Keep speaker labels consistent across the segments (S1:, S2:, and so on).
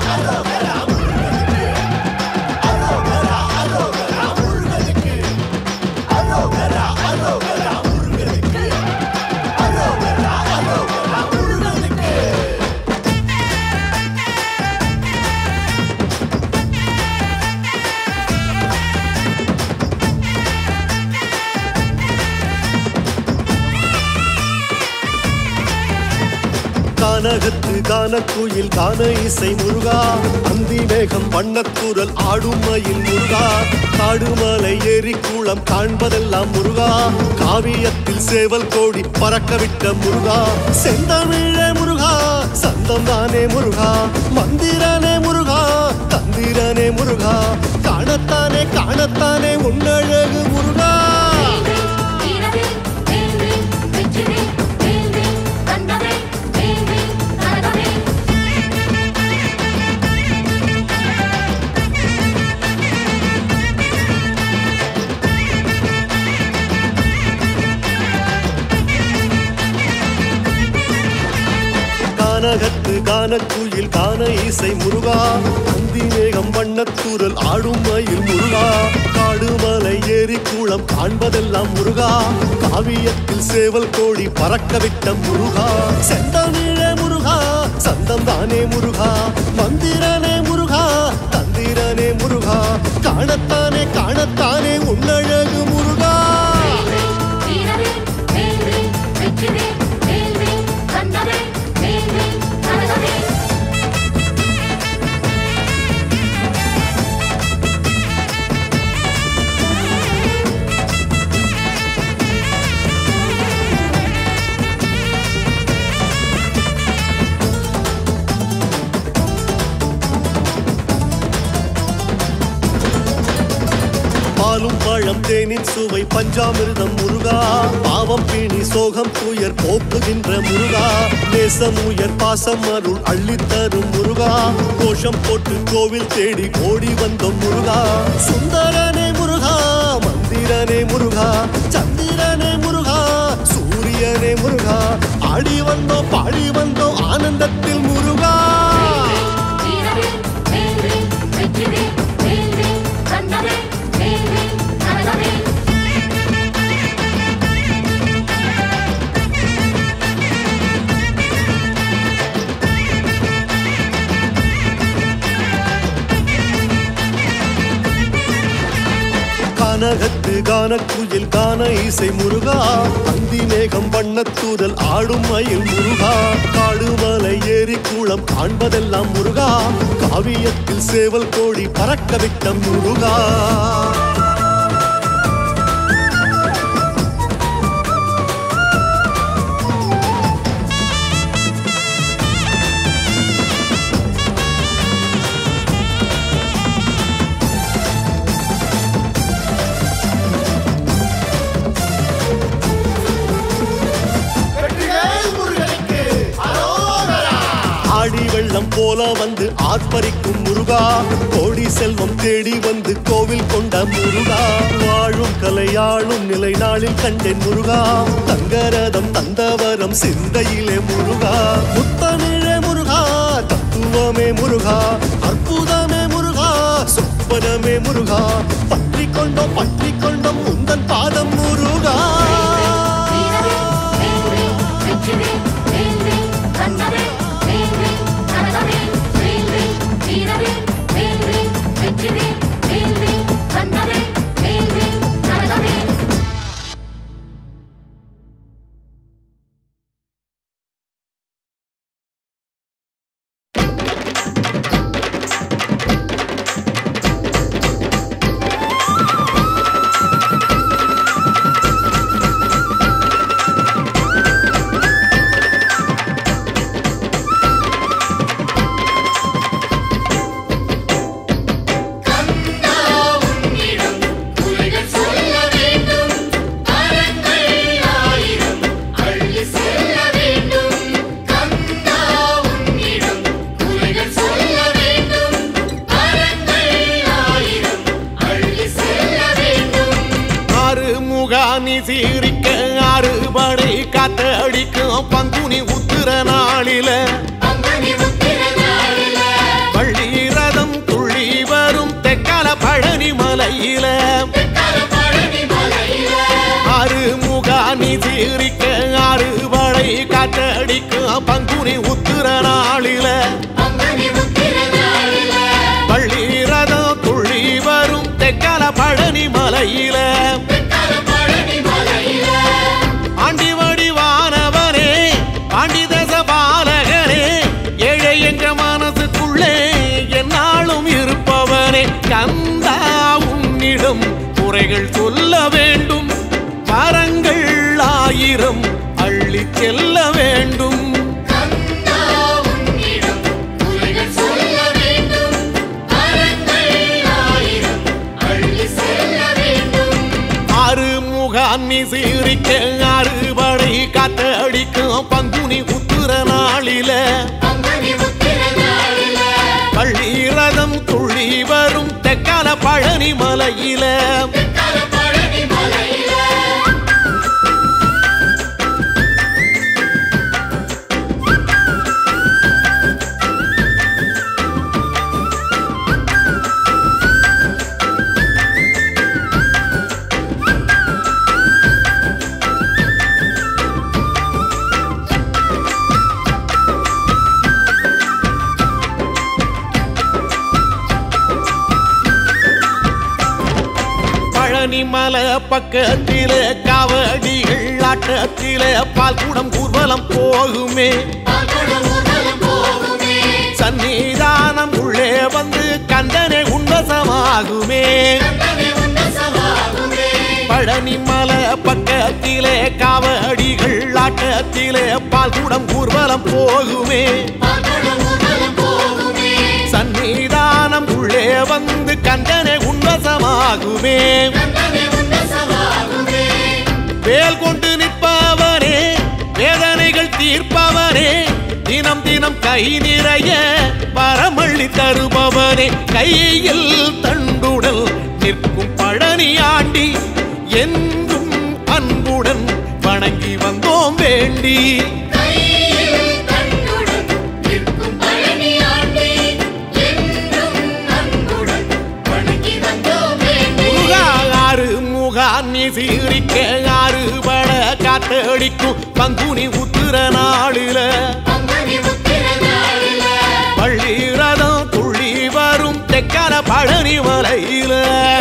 S1: கானகத்து கானக்குயில் கான இசை முருகா அந்தி மேகம் வண்ணக்குரல் ஆடும் மயில் முருகா காடுமலை ஏரி குளம் காண்பதெல்லாம் முருகா காவியத்தில் சேவல் கோடி பறக்கவிட்ட முருகா செந்தமிழே முருகா சந்தம் தானே முருகா மந்திரனே முருகா தந்திரனே முருகா காணத்தானே காணத்தானே உன்னழகு முருகா கானகத்து கானக்குயில் கான இசை முருகா அந்தி மேகம் வண்ணத்தூரல் ஆடும் மயில் முருகா காடுமலை ஏரி குளம் காண்பதெல்லாம் முருகா காவியத்தில் சேவல் கோடி பறக்கவிட்ட முருகா செந்தமிழே முருகா சந்தம் தானே முருகா மந்திரனே முருகா தந்திரனே முருகா காணத்தானே காணத்தானே உன்னழகு முருகா பாலும் பழம் தேனின் சுவை பஞ்சாமிர்தம் முருகா பாவம் பிணி சோகம் துயர் போக்குகின்ற முருகா நேசம் உயர் பாசம் அருள் அள்ளித்தரும் முருகா கோஷம் போட்டு கோவில் தேடி ஓடி வந்தோம் முருகா சுந்தரனே முருகா மந்திரனே முருகா சந்திரனே முருகா சூரியனே முருகா ஆடி வந்தோம் பாடி வந்தோம் ஆனந்தத்தில் முருகா கானகத்து கானக்குயில் கான இசை முருகா அந்தி மேகம் வண்ணத்தூரல் ஆடும் மயில் முருகா காடுமலை ஏரி குளம் காண்பதெல்லாம் முருகா காவியத்தில் சேவல் கோடி பறக்கவிட்ட முருகா ஆடி வெள்ளம் போல வந்து ஆர்ப்பரிக்கும் முருகா கோடி செல்வம் தேடி வந்து கோவில் கொண்ட முருகா வாழும் கலையாளும் நிலை நாளில் கண்டேன் முருகா தங்கரதம் தந்தவரம் சிந்தையிலே முருகா முத்தமிழே முருகா தத்துவமே முருகா அற்புதமே முருகா சொப்பனமே முருகா பற்றி கொண்டோம் பற்றி கொண்டோம் உந்தன் பாதம் முருகா
S2: ஆறு முகானி சீரிக்க ஆறு படை காத்த அடிக்கும் பங்குனி உத்திர நாளில பள்ளி மலையில ஆண்டி வடிவானவனே ஆண்டி தச பாலகனே ஏழை என்ற மனசுக்குள்ளே என்னாலும் இருப்பவனே கந்தா உன்னிடம் குறைகள் சொல்ல வேண்டும் வரங்கள் ஆயிரம் அள்ளி செல்ல வேண்டும் ஆறு முகான்னி சீரிக்க அறுபடை காத்தடிக்கும் பங்குனி உத்துர நாளில பள்ளி ரதம் துள்ளி வரும் தெக்கால பழனி மலையில பழனி மலை பக்கத்தில காவடிகள் ஆட்டத்தில பால் குடம் ஊர்வலம் போகுமே சன்னிதானம் உள்ளே வந்து கந்தனை உன்வசமாகுமே பழனி மலை பக்கத்திலே காவடிகள் ஆட்டத்திலே பால் குடம் ஊர்வலம் போகுமே சன்னிதானம் உள்ளே வந்து கந்தனை உன்வசமாகுமே வேல் கொண்டு நிற்பவனே வேதனைகள் தீர்ப்பவனே தினம் தினம் கை நிறைய வரமள்ளி தருபவனே கையில் தண்டுடல் நிற்கும் பழனி ஆண்டி என்றும் அன்புடன் வணங்கி வந்தோம் வேண்டி முருகா ஆறு முகா நீ சீரிக்க ஆறு பட காத்தடிக்கும் பங்குனி உத்திர நாளில பள்ளி ரதம் துள்ளி வரும் தெக்கால பழனி மலையில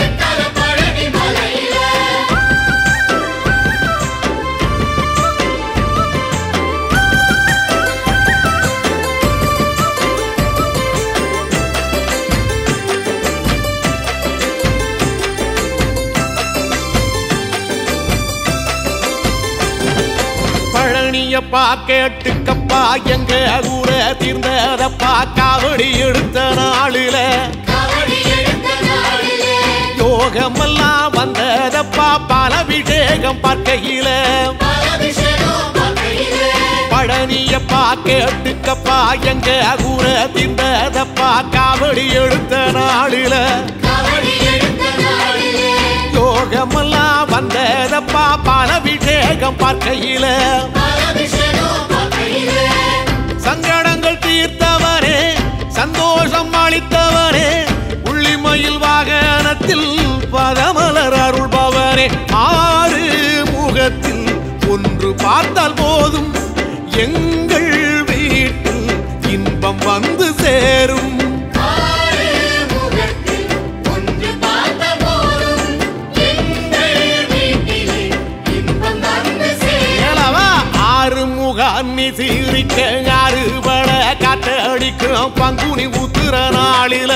S2: பழனியப்பா கேட்டுக்கப்பா எங்க ஊர தீர்ந்ததப்பா காவடி எடுத்த நாளில யோகமெல்லாம் வந்ததப்பா பலபிஷேகம் பார்க்கையில பழனியப்பா கேட்டுக்கப்பா எங்க ஊர தீர்ந்ததப்பா காவடி எடுத்த நாளில யோகமெல்லாம் வந்ததப்பா பலபிஷேகம் பார்க்கையில சங்கடங்கள் தீர்த்தவரே சந்தோஷம் அளித்தவரே உள்ளிமயில் வாகனத்தில் பதமலர் அருள்பவரே ஆறு முகத்தில் ஒன்று பார்த்தால் போதும் எங்கள் வீட்டில் இன்பம் வந்து சேரும் ஏலவா ஆறு முகான்னி சீரிக்க ஆறு பட காத்தடிக்கும் பங்குனி உத்திர நாளில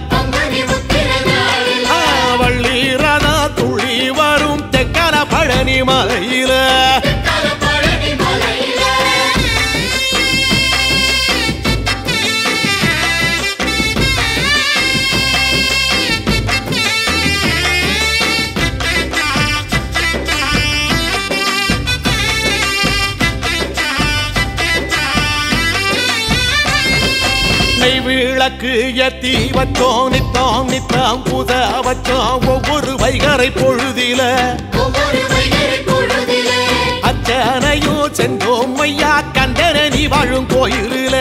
S2: ஆ, வள்ளி ரத துளி வரும் தெக்கர பழனி மலையில நெய் விளக்கு ஏத்தி வச்சோம் நித்தம் நித்தம் புத வச்சோம் ஒவ்வொரு வைகரை பொழுதில அச்சனையும் சென்றோம் ஐயா கண்டனி வாழும் கோயிலில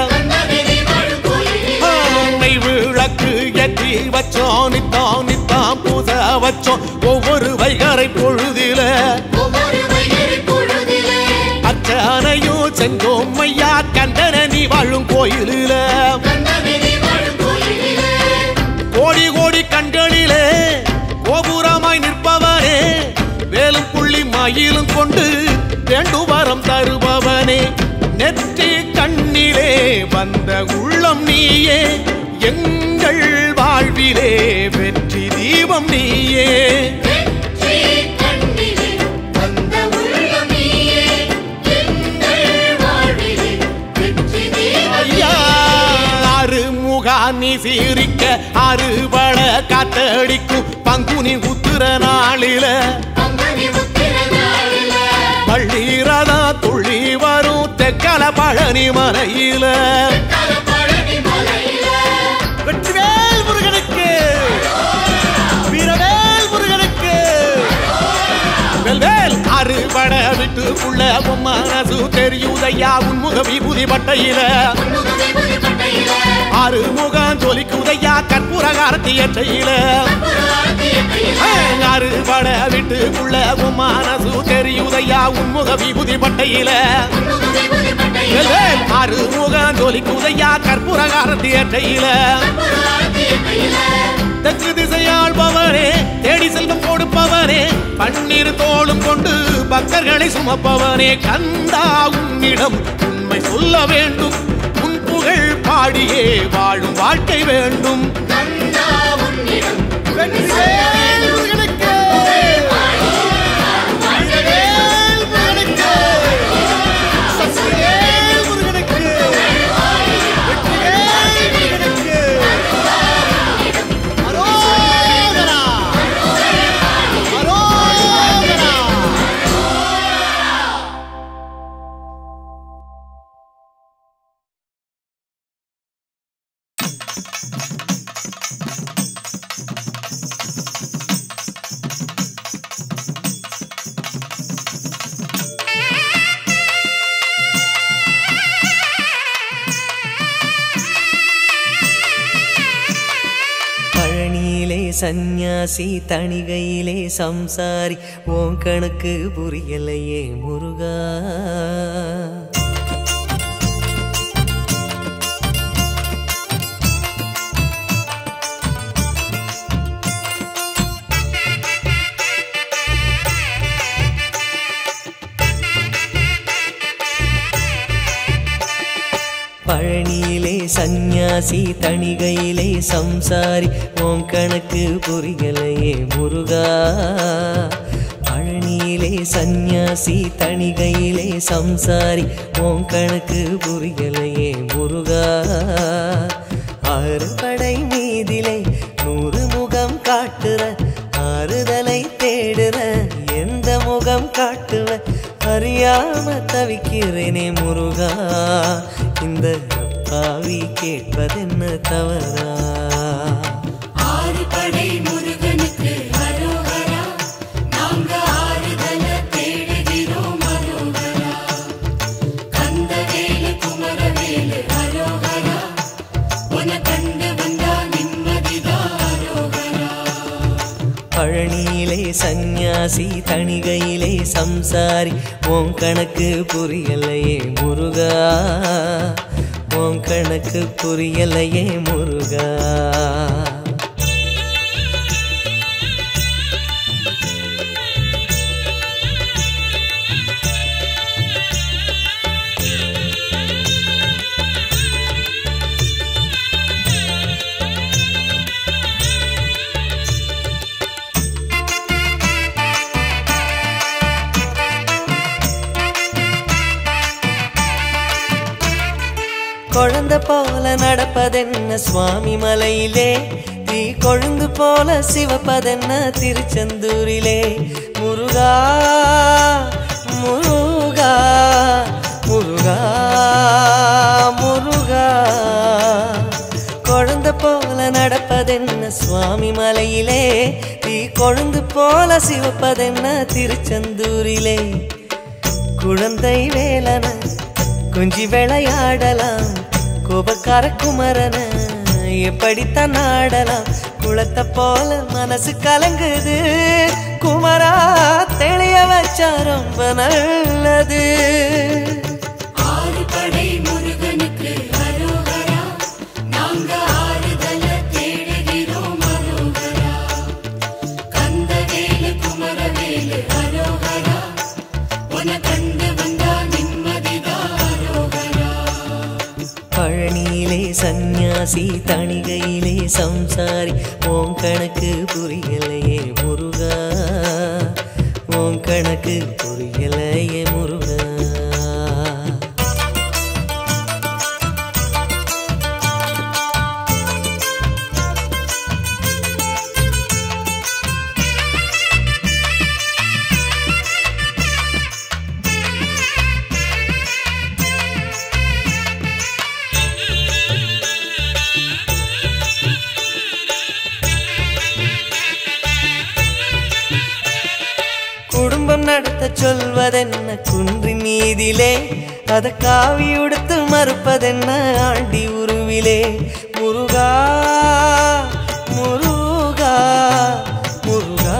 S2: நெய் விளக்கு ஏத்தி வச்சோம் நித்தம் நித்தம் புத வச்சோம் ஒவ்வொரு வைகரை பொழுதில அச்சனையும் சென்றோம் ஐயா கண்டனி வாழும் கோயிலில கோடி கோடி கண்களிலே கோபுரமாய் நிற்ப வேண்டுவரம் தருபவனே நெற்றி கண்ணிலே வந்த உள்ளம் நீயே எங்கள் வாழ்விலே வெற்றி தீபம் நீயே
S3: வெற்றி கண்ணிலே வந்த உள்ளம் நீயே எங்கள் வாழ்விலே வெற்றி தீபம்
S2: ஐயா அருமுகா நீ சீரிக்க அறுபட காத்தடிக்கும் பங்குனி உத்திர நாளில
S3: பங்குனி உத்திர நாளில
S2: பள்ளீரதா துள்ளி வரும் தெக்கல பழனி மலையில
S3: பழனி மலையில
S2: வெற்றிவேல் முருகனுக்கு வீரவேல் முருகனுக்கு வெல்வேல் அறுபட விட்டுக்குள்ள உன் மனசு தெரியுதையா உன்முக விபூதி பட்டையில
S3: முகமே புதுப்பட்டையில
S2: அறுமுகம் ஜொலிக்குதையா கற்பூர காரத்தி ஏற்றையில
S3: புறாத்திய கையில
S2: அறுபட விட்டுக்குள்ள உன் மனசு தெரியுதையா உன்முக விபூதி பட்டையில
S3: முகமே புதுப்பட்டையில
S2: வெல்வேல் அறுமுகம் ஜொலிக்குதையா கற்பூர காரத்தி ஏற்றையில
S3: புறாத்திய கையில
S2: தெற்கு திசையாள்பவனே தேடி செல்வம் கொடுப்பவனே பன்னீர் தோளும் கொண்டு பக்தர்களை சுமப்பவனே கந்தா உன்னிடம் உண்மை சொல்ல வேண்டும் உன் புகழ் பாடியே வாழும் வாழ்க்கை வேண்டும்
S3: கந்தா உன்னிடம்
S2: வெற்றிவேல் முருகனுக்கு! வெற்றிவேல் முருகனுக்கு! சக்திவேல் முருகனுக்கு! வெற்றிவேல் முருகனுக்கு! அரோகரா! அரோகரா!
S4: பழனியிலே சந்நியாசி தணிகையிலே சம்சாரி உன் கணக்கு புரியலையே முருகா பழனியிலே சந்நியாசி தணிகையிலே சம்சாரி உன் கணக்கு புரியலையே முருகா பழனியிலே சந்நியாசி தணிகையிலே சம்சாரி உன் கணக்கு புரியலையே முருகா ஆறு படை மீதிலே நூறு முகம் காட்டுற ஆறுதலை தேடுற எந்த முகம் காட்டுவ அறியாம தவிக்கிறேனே முருகா இந்த பாவி கேட்பதென்ன தவறா
S3: ஆறு படை முருகனுக்கு அரோகரா நாங்க ஆறுதல தேடுகிறோம் அரோகரா கந்தவேலு குமரவேலு அரோகரா உன கண்டு வந்தா நிம்மதிதான் அரோகரா
S4: பழனியிலே சந்நியாசி தணிகையிலே சம்சாரி உன் கணக்கு புரியலையே முருகா உன் கணக்கு புரியலையே முருகா குழந்தை போல நடப்பதென்ன சுவாமி மலையிலே தீ கொழுந்து போல சிவப்பதென்ன திருச்செந்தூரிலே முருகா முருகா முருகா முருகா குழந்தை போல நடப்பதென்ன சுவாமி மலையிலே தீ கொழுந்து போல சிவப்பதென்ன திருச்செந்தூரிலே குழந்தை வேலன கொஞ்சி விளையாடலாம் கோபக்கார குமரன எப்படித்தான் ஆடலாம் குளத்தை போல மனசு கலங்குது குமரா தெளிய வச்சா ரொம்ப நல்லது
S3: ஆறு படை முருகனுக்கு அரோகரா நாங்க ஆறுதல தேடுகிறோம் அரோகரா கந்தவேலு குமரவேலு அரோகரா உன கண்டு
S4: சந்நியாசி தணிகையிலே சம்சாரி ஓம் கணக்கு புரியலையே முருகா ஓம் கணக்கு புரியலையே முருகா குடும்பம் நடத்த சொல்வதென்ன குன்றின் மீதிலே அத காவி உடுத்து மறுப்பதென்ன ஆண்டி உருவிலே முருகா முருகா முருகா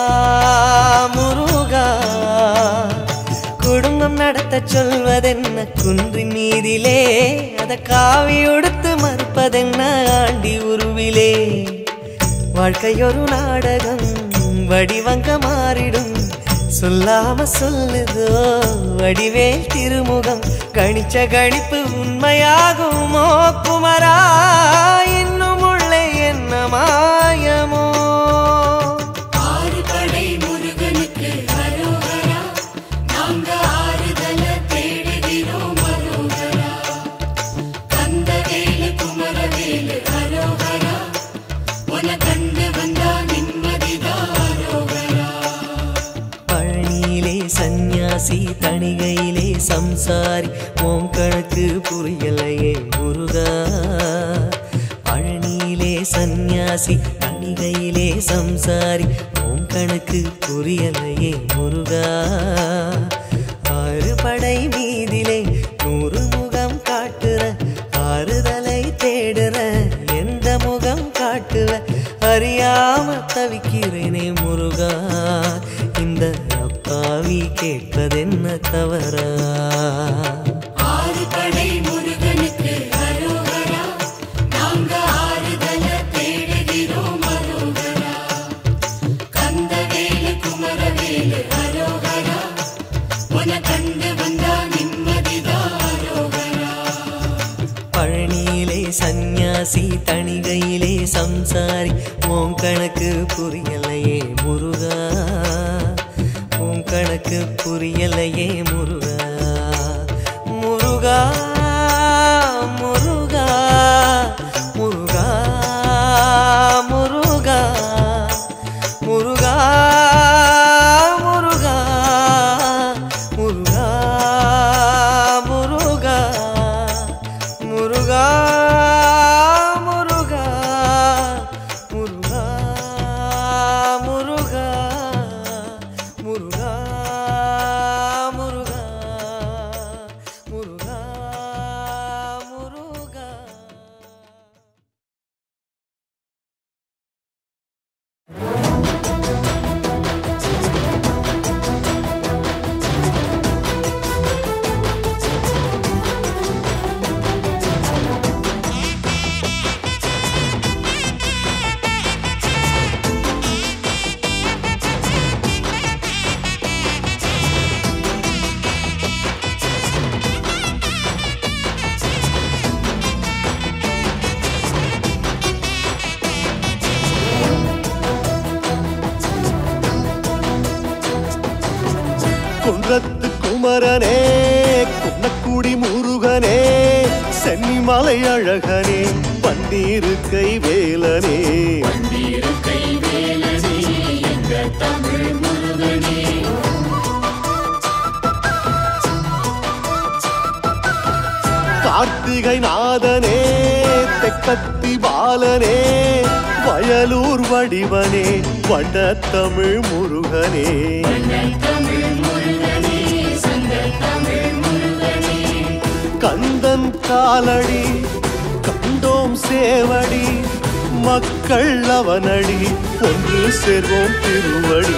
S4: முருகா குடும்பம் நடத்த சொல்வதென்ன குன்றின் மீதிலே அத காவி உடுத்து மறுப்பதென்ன ஆண்டி உருவிலே வாழ்க்கையொரு நாடகம் வடிவங்க மாறிடும் சொல்லாம சொல்லுதோ வடிவேல் திருமுகம் கணிச்ச கணிப்பு உண்மையாகுமோ குமரா இன்னும் உள்ளே என்ன மாயமோ
S3: ஆறு படை முருகனுக்கு அரோகரா நாங்க ஆறுதல தேடுகிறோம் அரோகரா கந்தவேலு குமரவேலு அரோகரா உன கண்டு வந்தா நிம்மதிதான் அரோகரா
S4: பழனியிலே சந்நியாசி தணிகையிலே சம்சாரி ஓம் கணக்கு புரியலையே முருகா பழனியிலே சந்நியாசி தணிகையிலே சம்சாரி ஓம் கணக்கு புரியலையே முருகா ஆறு படை மீதிலே நூறு முகம் காட்டுற ஆறுதலை தேடுற எந்த முகம் காட்டுவ அறியாம தவிக்கிறேனே முருகா இந்த அப்பாவி கேட்பதென்ன தவறா
S3: ஆறு படை முருகனுக்கு அரோகரா நாங்க ஆறுதல தேடுகிறோம் அரோகரா கந்தவேலு குமரவேலு அரோகரா உன கண்டு வந்தா நிம்மதிதான் அரோகரா
S4: பழனியிலே சந்நியாசி தணிகையிலே சம்சாரி ஓம் கணக்கு புரியலையே முருகா ஓம் கணக்கு புரியலையே முருகா முருகா முருகா முருகா முருகா முருகா முருகா முருகா முருகா முருகா முருகா முருகா முருகா முருகா முருகா முருகா முருகா
S1: குன்றத்து குமரனே குன்னக்குடி முருகனே சென்னிமலை அழகனே பன்னீரு கைவேலனே கார்த்திகை நாதனே தெக்கத்தி பாலனே வயலூர் வடிவனே வண்ணத்தமிழ் முருகனே கந்தன் காலடி கண்டோம் சேவடி மக்கள் அவனடி ஒன்று சேர்வோம் திருவடி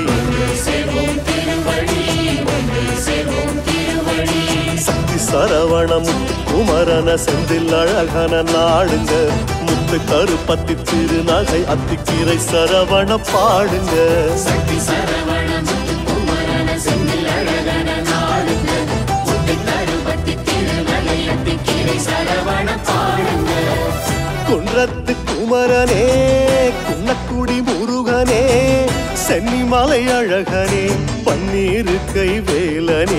S1: சக்தி சரவண முத்து குமரன செந்தில் அழகன நாடுங்க முத்து கருப்பத்தி திருநகை அத்திக்கீரை சரவண பாடுங்க
S3: சக்தி சரவணம் குமரன செந்தில் அழகன நாடுங்க முத்து கருப்பத்தி திருமலையத்தி கிரை சரவண பாடுங்க
S1: குன்றத்து குமரனே குன்னக்குடி முருகனே சென்னிமலை அழகனே பன்னீரு கைவேலனே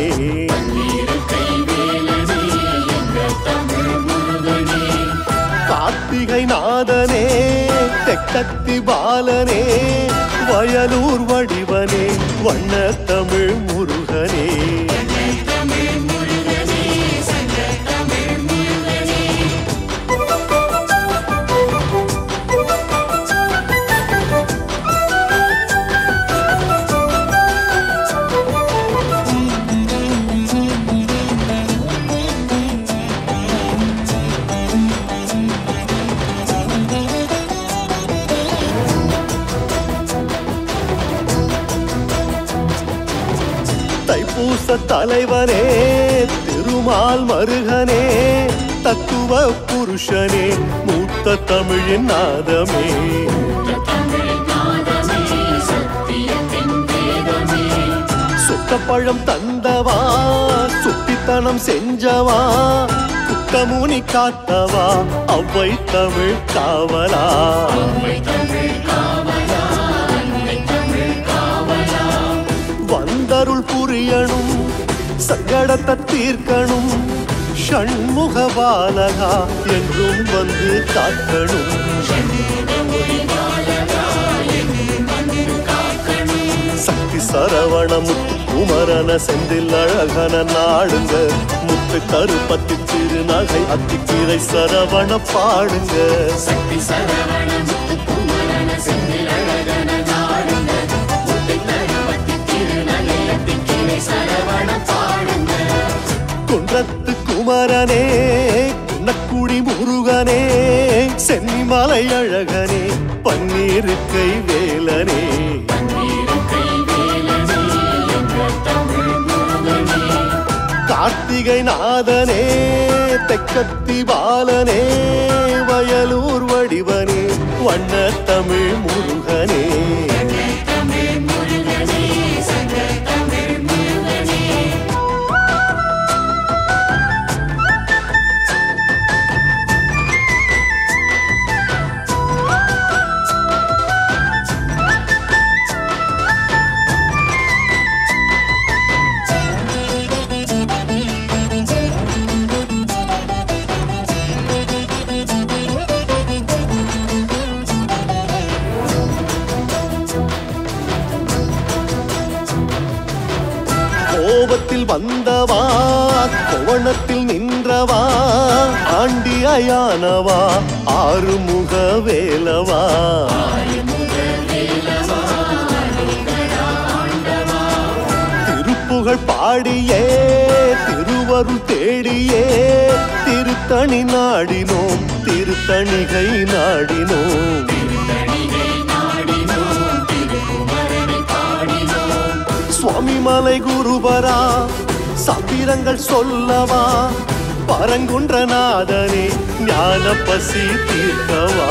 S1: கார்த்திகை நாதனே தெக்கத்தி பாலனே வயலூர் வடிவனே வண்ண தமிழ் முருகனே தைப்பூச தலைவனே திருமால் மருகனே தத்துவ புருஷனே மூத்த தமிழின் நாதமே சுத்தப்பழம் தந்தவா சுட்டித்தனம் செஞ்சவா குத்தமுனி காத்தவா அவ்வை தமிழ் காவலா வந்தருள் புரியணும் சங்கடத்தை தீர்க்கணும் ஷண்முக பாலகா என்றும் வந்து காக்கணும் சக்தி சரவண முத்து குமரன செந்தில் அழகன நாடுங்க முத்து கருப்பத்தி திருநகை அத்திக்கீரை சரவண பாடுங்க
S3: சக்தி சரவண முத்து குமரன செந்தில் அழகன நாடுங்க முத்து கருப்பத்தி திருநகையத்தி கிளை சரவண பாடுங்க
S1: குன்றத்து குமரனே குன்னக்குடி முருகனே சென்னிமலை அழகனே பன்னீரு கை வேலனே கார்த்திகை நாதனே தெக்கத்தி பாலனே வயலூர் வடிவனே வண்ண தமிழ் முருகனே கோபத்தில் வந்தவா கோவணத்தில் நின்றவா ஆண்டியானவா ஆறுமுக வேலவா திருப்புகழ் பாடியே திருவருள் தேடியே திருத்தணி நாடினோம் திருத்தணிகை நாடினோம் சுவாமி மலை குருபரா சபிரங்கள் சொல்லவா பரங்குன்றநாதனே ஞான பசி தீர்க்கவா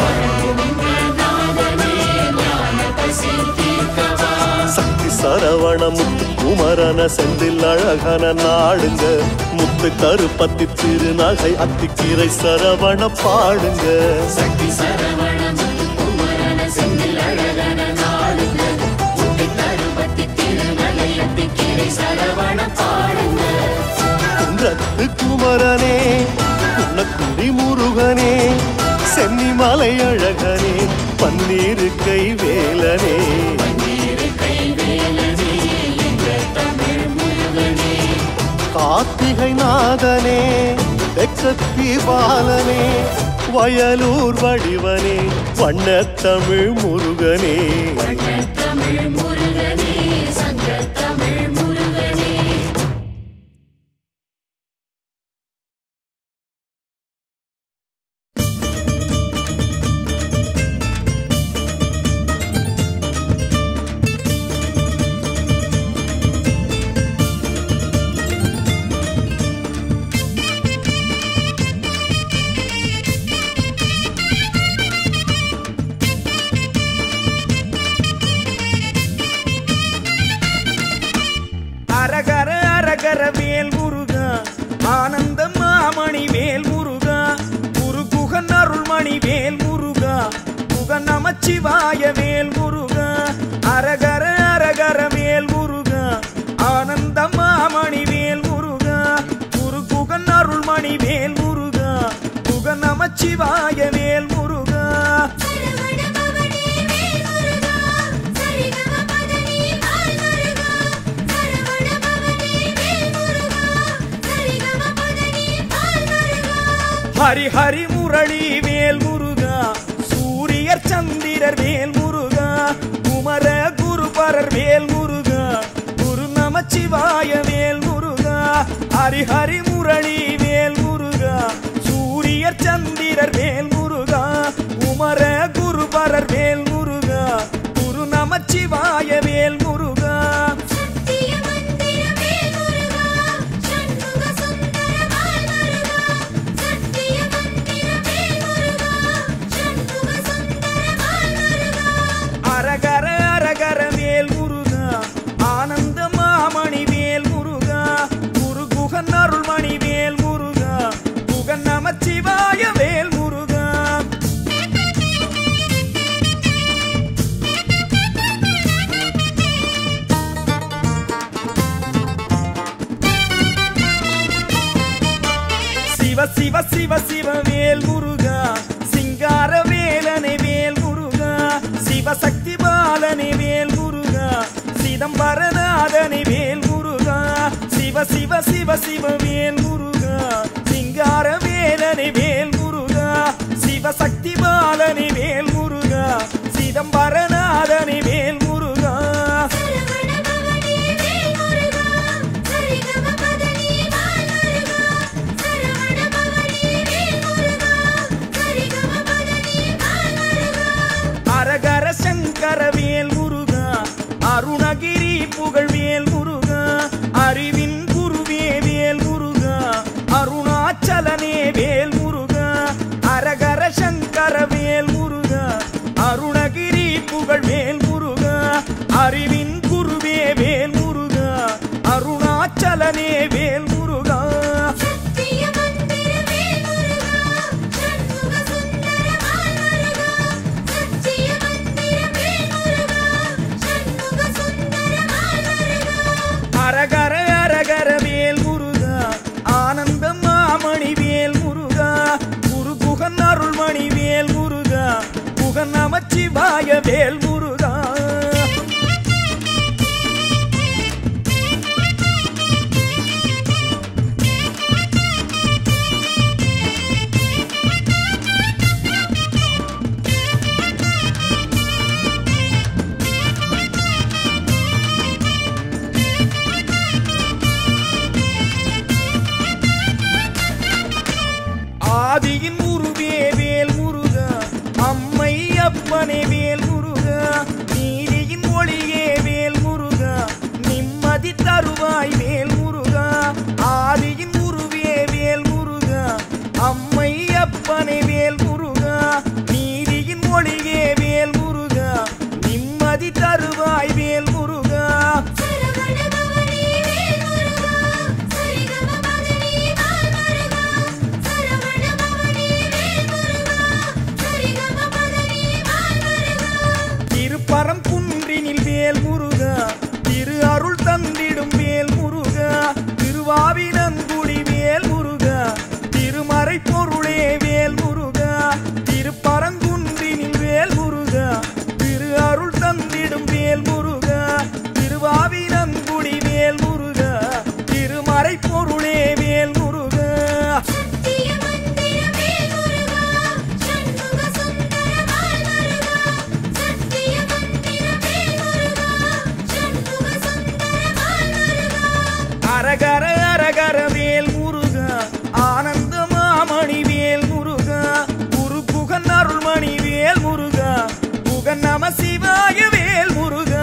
S1: சக்தி சரவண முத்து குமரன செந்தில் அழகன நாடுங்க முத்து கருப்பத்தி திருநகை அத்திக்கீரை சரவண பாடுங்க
S3: சக்தி சரவண முத்து குமரன செந்தில் அழகன நாடுங்க முத்து கருப்பத்தி திருநகையத்தி கிளை சரவண பாடுங்க
S1: குன்றத்து குமரனே குன்னக்குடி முருகனே சென்னிமலை அழகனே பன்னீரு கை வேலனே கார்த்திகை நாதனே தெற்கத்தி பாலனே வயலூர் வடிவனே வண்ண தமிழ் முருகனே
S3: தமிழ் முருகனே சங்க தமிழ் முருகனே
S1: குன்றத்து
S5: நமச்சிவாய வேல் முருகா அரகர அரகர வேல் முருகா ஆனந்த மாமணி வேல் முருகா குரு குகன் அருள்மணி வேல் முருகா குக நமச்சிவாய வேல் முருகா
S3: சரவண பவனே வேல் முருகா சரிகம பதனி பால் முருகா சரவண பவனே வேல் முருகா சரிகம பதனி பால் முருகா
S5: ஹரி ஹரி முரளி வேல் முருகா சூரியர் சந்திரர் வேல் முருகா குமர குருபரர் வேல் முருகா குரு நமச்சிவாய வேல் முருகா ஹரி ஹரி முரளி வேல் முருகா சூரியர் சந்திரர் வேல் முருகா குமர குருபரர் வேல் முருகா குரு நமச்சிவாய வேல் முருகா
S3: சத்திய மந்திர வேல் முருகா சண்முக சுந்தர பால் முருகா சத்திய மந்திர வேல் முருகா சண்முக சுந்தர பால் முருகா
S5: அரகர அரகர வேல் முருகா ஆனந்த மாமணி வேல் முருகா குரு குகன் அருள்மணி வேல் முருகா குகன் நமச்சிவாய வேல் முருகா சிவ சிவ சிவ சிவ வேல் முருகா சிங்கார வேலனை வேல் முருகா சிவசக்தி பாலனை வேல் முருகா சிதம்பரநாதனை வேல் முருகா சிவ சிவ சிவ சிவ வேல் முருகா சிங்கார வேலனை வேல் முருகா சிவசக்தி பாலனை வேல் முருகா சிதம்பரநாதனை வேல் முருகா
S3: சரவண பவனே வேல் முருகா சரிகம பதனி பால் முருகா சரவண பவனே வேல் முருகா சரிகம பதனி பால் முருகா
S5: அரகர சங்கர வேல் முருகா அருணகிரி புகழ் வேல் முருகா அறிவின் குருவே வேல் முருகா அருணாச்சலனே வேல் முருகா அரகர சங்கர வேல் முருகா அருணகிரி புகழ் வேல் முருகா அறிவின் குருவே வேல் முருகா அருணாச்சலனே வேல் முருகா
S3: சத்திய மந்திர வேல் முருகா சண்முக சுந்தர பால் முருகா சத்திய மந்திர வேல் முருகா சண்முக சுந்தர பால் முருகா
S5: அரகர அரகர வேல் முருகா ஆனந்த மாமணி வேல் முருகா குரு குகன் அருள்மணி வேல் முருகா குகன் நமச்சிவாய வேல் முருகா ஆதியின் உருவே வேல் முருகா அம்மை அப்பனே வேல் முருகா நீதியின் ஒளியே வேல் முருகா நிம்மதி தருவாய் வேல் முருகா ஆதியின் உருவே வேல் முருகா அம்மை அப்பனே வேல் முருகா நீதியின் ஒளியே வேல் முருகா நிம்மதி தருவாய் வேல் முருகா
S3: சரவண பவனே வேல் முருகா சரிகம பதனி பால் முருகா சரவண பவனே வேல் முருகா சரிகம பதனி பால் முருகா
S5: திருப்பரம் குன்றினில் வேல் முருகா திரு அருள் தந்திடும் வேல் முருகா திருவாவினங்குடி வேல் முருகா திருமறை பொருளே வேல் முருகா திருப்பரங்குன்றினில் வேல் முருகா திரு அருள் தந்திடும் வேல் முருகா திருவாவினங்குடி வேல் முருகா திருமறை பொருளே வேல் முருகா
S3: சத்திய மந்திர வேல் முருகா சண்முக சுந்தர பால் முருகா சத்திய மந்திர வேல் முருகா சண்முக சுந்தர பால் முருகா
S5: அரகர அரகர வேல் முருகா ஆனந்த மாமணி வேல் முருகா குரு குகன் அருள்மணி வேல் முருகா குகன் நம சிவாய வேல் முருகா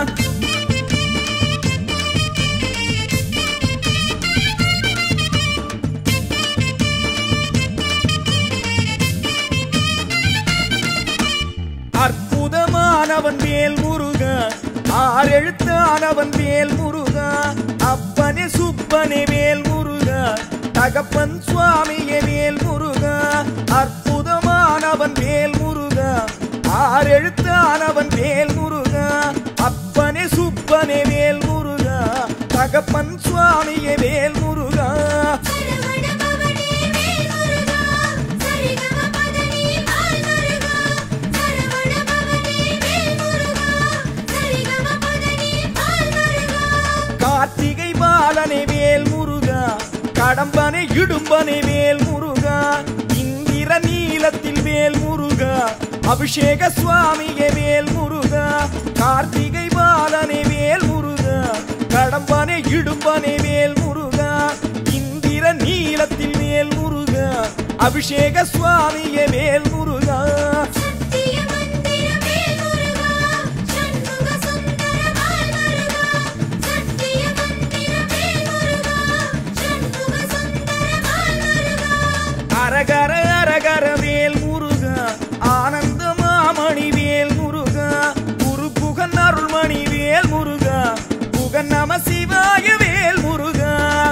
S5: அற்புதமானவன் வேல் முருகா ஆறெழுத்தானவன் வேல் முருகா அப்பனே சுப்பனே வேல் முருகா தகப்பன் சுவாமியே வேல் முருகா அற்புதமானவன் வேல் முருகா ஆறெழுத்தானவன் அடுத்தானவன் வேல் முருகா அப்பனே சுப்பனே வேல் முருகா தகப்பன் சுவாமியே வேல் முருகா
S3: சரவண பவனே வேல் முருகா சரிகம பதனி பால் முருகா சரவண பவனே வேல் முருகா சரிகம பதனி பால் முருகா
S5: கார்த்திகை பாலனே வேல் முருகா கடம்பனை இடும்பனை வேல் முருகா இந்திர நீலத்தில் வேல் முருகா அபிஷேக சுவாமியே வேல் முருகா கார்த்திகை பாலனே வேல் முருகா கடம்பனை இடும்பனை வேல் முருகா இந்திர நீலத்தில் வேல் முருகா அபிஷேக சுவாமியே வேல் முருகா
S3: சத்திய மந்திர வேல் முருகா சண்முக சுந்தர பால் முருகா சத்திய மந்திர வேல் முருகா சண்முக சுந்தர பால் முருகா
S5: அரகர அரகர வேல் முருகா ஆனந்த மாமணி வேல் முருகா குரு புகன் அருள்மணி வேல் முருகா புகன் நம சிவாய வேல் முருகா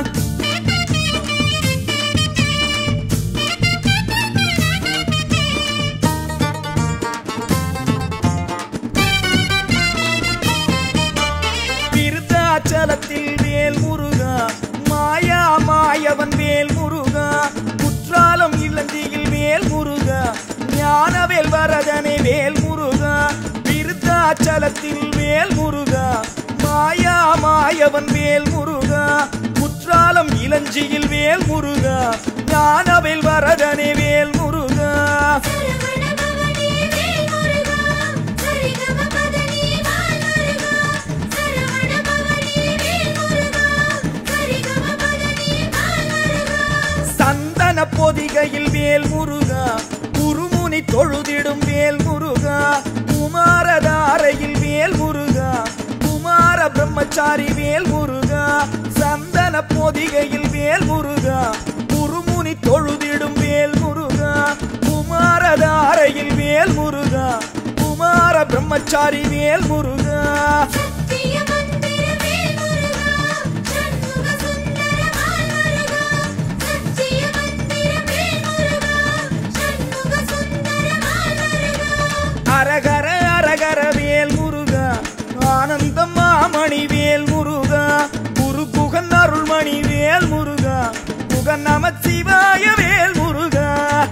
S5: விருத்தாச்சலத்தில் வேல் முருகா மாயா மாயவன் வேல் முருகா குற்றாலம் இளந்தியில் வேல் முருகா ஞானவேல் வரதனை வேல் முருகா விருத்தாச்சலத்தில் வேல் முருகா மாயா மாயவன் வேல் முருகா குற்றாலம் இளஞ்சியில் வேல் முருகா ஞானவேல் வரதனை வேல் முருகா
S3: சரவண பவனே வேல் முருகா சரிகம பதனி பால் முருகா சரவண பவனே வேல் முருகா சரிகம பதனி பால் முருகா
S5: சந்தன பொதிகையில் வேல் முருகா குருமுனி தொழுதிடும் வேல் முருகா குமாரதாரையில் வேல் முருகா குமார பிரம்மச்சாரி வேல் முருகா சந்தன பொதிகையில் வேல் முருகா குருமுனி தொழுதிடும் வேல் முருகா குமாரதாரையில் வேல் முருகா குமார பிரம்மச்சாரி வேல் முருகா
S3: சத்திய மந்திர வேல் முருகா சண்முக சுந்தர பால் முருகா சத்திய மந்திர வேல் முருகா சண்முக சுந்தர பால் முருகா
S5: அரகர அரகர வேல் முருகா ஆனந்தம் மாமணி வேல் முருகா குரு குகன் அருள்மணி வேல் முருகா குகன் நம சிவாய வேல் முருகா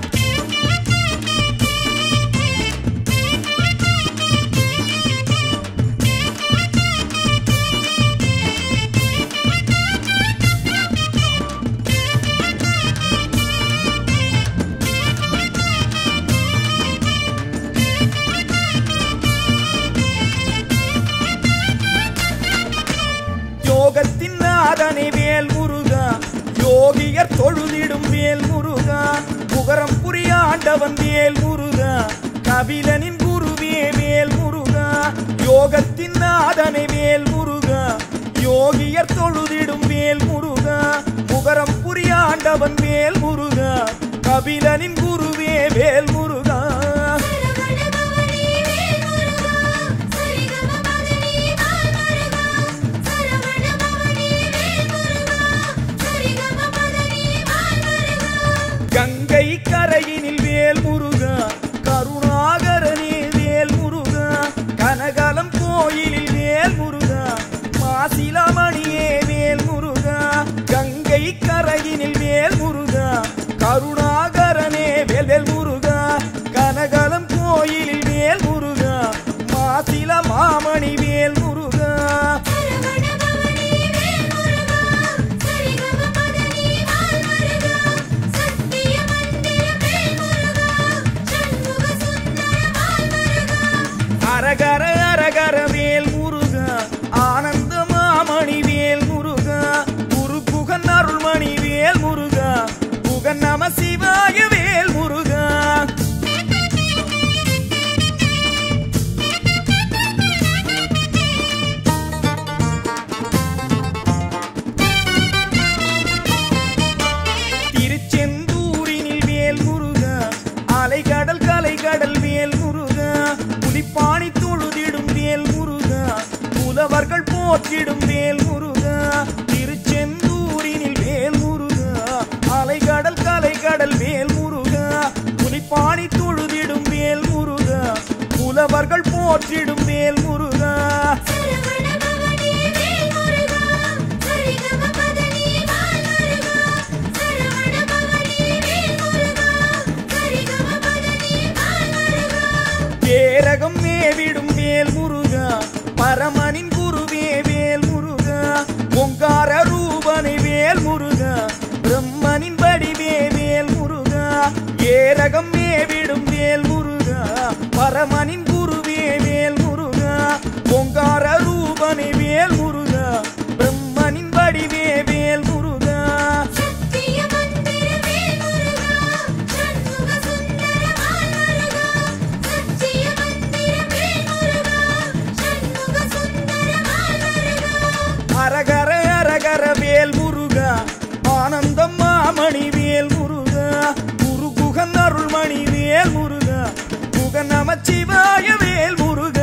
S5: யோகத்தின் நாதனை வேல் முருகா யோகியர் தொழுதிடும் வேல் முருகா புகரம் புரியாண்டவன் வேல் முருகா கபிலனின் குருவே வேல் முருகா யோகத்தின் நாதனை வேல் முருகா யோகியர் தொழுதிடும் வேல் முருகா புகரம் புரியாண்டவன் வேல் முருகா கபிலனின் குருவே வேல் முருகா
S3: சரவண பவனே வேல் முருகா சரிகம பதனி பால் முருகா சரவண பவனே வேல் முருகா சரிகம பதனி பால் முருகா
S5: கங்கை கரையினில் வேல் முருகா கருணாகரனே வேல் முருகா கனகலம் கோயிலில் வேல் முருகா மாசிலாமணியே வேல் முருகா கங்கை கரையினில் வேல் முருகா கருணாகரனே வேல் வேல் முருகா கனகலம் கோயிலில் வேல் முருகா மாசில மாமணி வேல் முருகா
S3: சரவண பவனே வேல் முருகா சரிகம பதனி பால் முருகா சத்திய மந்திர வேல் முருகா சண்முக சுந்தர பால் முருகா
S5: அரகர அரகர வேல் முருகா ஆனந்த மாமணி வேல் முருகா குரு புகன் அருள்மணி வேல் முருகா புகன் நம சிவாய வேல் முருகா திருச்செந்தூரினில் வேல் முருகா அலைகடல் கலைகடல் வேல் முருகா புலிப்பாணி தொழுதிடும் வேல் முருகா புலவர்கள் போற்றிடும் வேல் முருகா திருச்செந்தூரினில் வேல் முருகா அலைகடல் கலைகடல் வேல் முருகா புலிப்பாணி தொழுதிடும் வேல் முருகா புலவர்கள் போற்றிடும் வேல் முருகா
S3: சரவண பவனி வேல் முருகா சரிகம பதனி வால் முருகா சரவண பவனி வேல் முருகா சரிகம பதனி வால் முருகா
S5: கேரகம் மேவிடும் வேல் முருகா பரமனின் குருவே வேல் முருகா ஓங்கார ரூபனை வேல் முருகா பிரம்மனின் வடிவே வேல் முருகா ஏரகம் மேவிடும் வேல் முருகா பரமனின் குருவே வேல் முருகா ஓங்கார ரூபனை வேல் முருகா பிரம்மனின் வடிவே வேல் முருகா
S3: சத்திய மந்திர வேல் முருகா சண்முக சுந்தர வால் முருகா சத்திய மந்திர வேல் முருகா சண்முக சுந்தர வால் முருகா
S5: அரகர அரகர வேல் முருகா ஆனந்தம் மாமணி வேல் முருகா குரு குகன் அருள்மணி வேல் முருகா குகன் நமச்சிவாய வேல் முருகா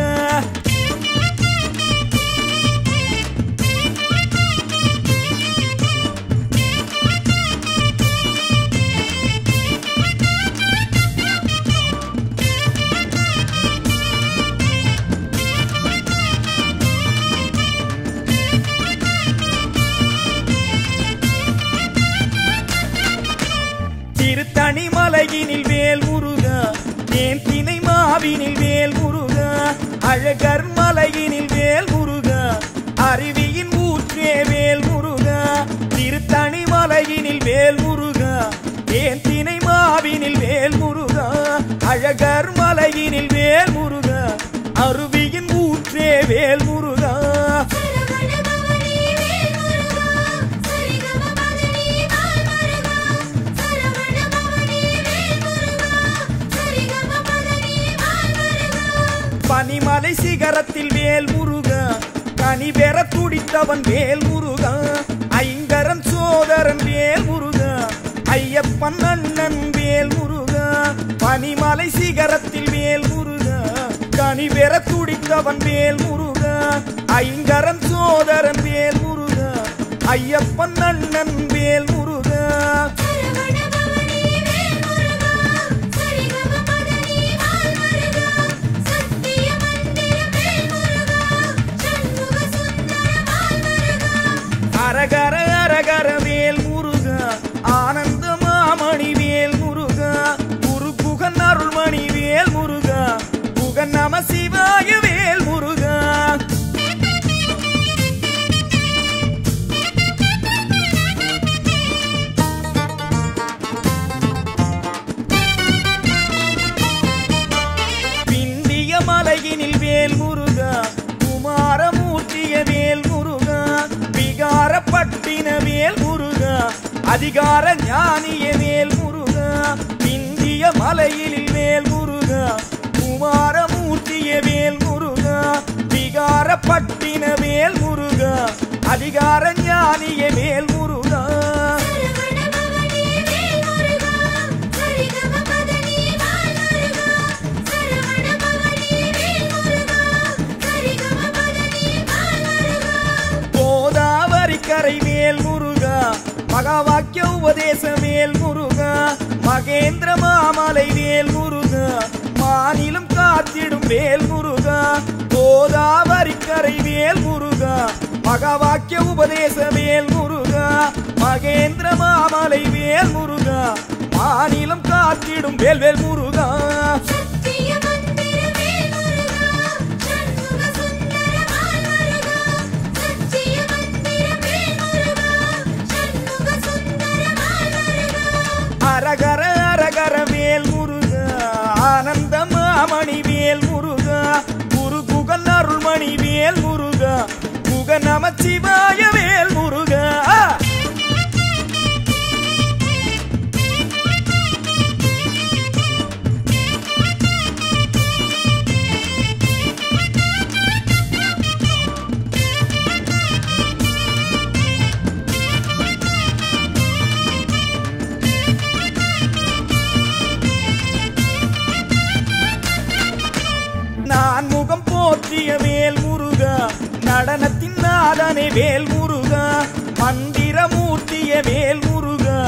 S5: திருத்தணி மலையினில் வேல் முருகா ஏன் திணை மாவினில் வேல் முருகா அழகர் மலையினில் வேல் முருகா அருவியின் ஊற்றே வேல் முருகா திருத்தணி மலையினில் வேல் முருகா ஏன் திணை மாவினில் வேல் முருகா அழகர் மலையினில் வேல் முருகா அருவியின் ஊற்றே வேல் முருகா
S3: சரவண பவனி வேல் முருகா சரிகம பதனி வால் முருகா சரவண பவனி வேல் முருகா சரிகம பதனி வால் முருகா
S5: பனிமலை சிகரத்தில் வேல் முருகா கனி பெற துடித்தவன் வேல் முருகா ஐங்கரன் சோதரன் வேல் முருகா ஐயப்பன் அண்ணன் வேல் முருகா பனிமலை சிகரத்தில் வேல் முருகா கனி பெற துடித்தவன் வேல் முருகா ஐங்கரன் சோதரன் வேல் முருகா ஐயப்பன் அண்ணன் வேல் முருகா
S3: சரவண பவனி வேல் முருகா சரிகம பதனி வால் முருகா சத்திய மந்திர வேல் முருகா சண்முக சுந்தர வால் முருகா
S5: அரகர அரகர வேல் முருகா ஆனந்த மாமணி வேல் முருகா குரு குகன் அருள்மணி வேல் முருகா குகன் நம சிவாய வேல் முருகா பிந்திய மலையினில் வேல் முருகா குமாரமூர்த்திய வேல் முருகா விகாரப்பட்டின வேல் முருகா அதிகார ஞானிய வேல் முருகா பிந்திய மலையினில் வேல் முருகா குமாரமூர்த்திய வேல் முருகா விகாரப்பட்டின வேல் முருகா அதிகார ஞானிய வேல் முருகா
S3: சரவண பவனி வேல் முருகா சரிகம பதனி வால் முருகா சரவண பவனி வேல் முருகா சரிகம பதனி வால் முருகா
S5: கோதாவரி கரை மேல் முருகா மகாவாக்கிய உபதேச மேல் முருகா மகேந்திர மாமலை வேல் முருகா மாநிலம் காத்திடும் வேல் முருகா கோதாவரி கரை வேல் முருகா மகாவாக்கிய உபதேச வேல் முருகா மகேந்திர மாமலை வேல் முருகா மாநிலம் காத்திடும் வேல் வேல் முருகா
S3: சத்திய மந்திர வேல் முருகா சண்முக சுந்தர வால் முருகா சத்திய மந்திர வேல் முருகா சண்முக சுந்தர வால் முருகா
S5: அரகர அரகர வேல் முருகா ஆனந்த மாமணி வேல் முருகா குரு குகன் அருள்மணி வேல் முருகா குக நமச்சிவாய வேல் முருகா நான் முகம் போற்றிய வேல் முருகா நடனத்தின் நாதனை வேல் முருகா மந்திரமூர்த்திய வேல் முருகா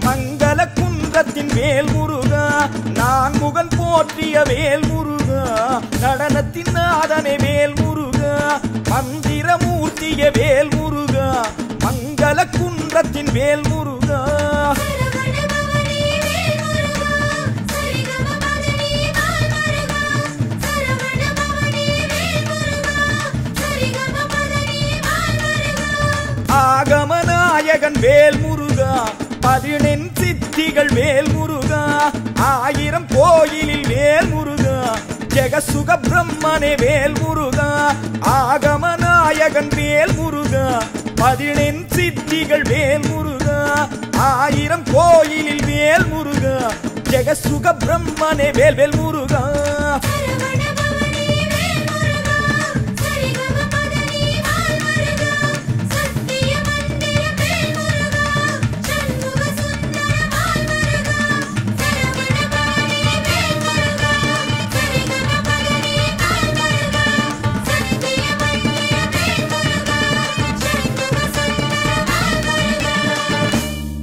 S5: மங்கள குன்றத்தின் வேல் முருகா நான் முகன் போற்றிய வேல் முருகா நடனத்தின் நாதனே வேல் முருகா மந்திரமூர்த்திய வேல் முருகா மங்கள குன்றத்தின் வேல் முருகா
S3: சரவணபவனே வேல் முருகா சரிகம மதனி மால் முருகா சரவணபவனே வேல் முருகா சரிகம மதனி மால் முருகா
S5: ஆகமநாயகன் வேல் முருகா பதினெண் சித்திகள் வேல் முருகா ஆயிரம் கோயிலில் வேல் முருகா ஜெகசுக பிரம்மனே வேல் முருகா ஆகமநாயகன் வேல் முருகா பதினெண் சித்திகள் வேல் முருகா ஆயிரம் கோயிலில் வேல் முருகா ஜெகசுக பிரம்மனே வேல் வேல் முருகா
S3: சரவணபவனே வேல் முருகா சரிகம மதனி மால் முருகா சத்திய மந்திர வேல் முருகா சண்முக சுந்தர மால் முருகா சரவணபவனே வேல் முருகா சரிகம மதனி மால் முருகா சத்திய மந்திர வேல் முருகா சண்முக சுந்தர மால் முருகா